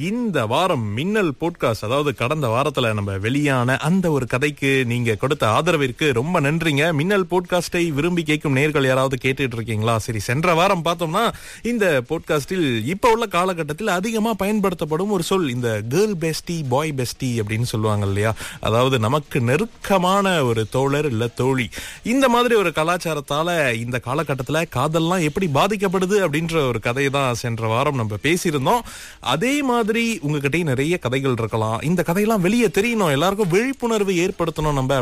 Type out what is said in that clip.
இந்த வாரம் மின்னல் போட்காஸ்ட் அதாவது கடந்த வாரத்துல நம்ம வெளியான அந்த ஒரு கதைக்கு நீங்க கொடுத்த ஆதரவிற்கு ரொம்ப நன்றிங்க மின்னல் போட்காஸ்டை விரும்பி கேட்கும் நேர்கள் யாராவது கேட்டுட்டு இருக்கீங்களா சரி சென்ற வாரம் பார்த்தோம்னா இந்த போட்காஸ்டில் இப்ப உள்ள காலகட்டத்தில் அதிகமா பயன்படுத்தப்படும் ஒரு சொல் இந்த கேர்ள் பெஸ்டி பாய் பெஸ்டி அப்படின்னு சொல்லுவாங்க இல்லையா அதாவது நமக்கு நெருக்கமான ஒரு தோழர் இல்ல தோழி இந்த மாதிரி ஒரு கலாச்சாரத்தால இந்த காலகட்டத்துல காதல்லாம் எப்படி பாதிக்கப்படுது அப்படின்ற ஒரு கதையை தான் சென்ற வாரம் நம்ம பேசியிருந்தோம் அதே மாதிரி உங்ககிட்டயும் நிறைய கதைகள் இருக்கலாம் இந்த கதையெல்லாம் வெளியே தெரியணும் எல்லாருக்கும் விழிப்புணர்வு ஏற்படுத்தணும் நம்ம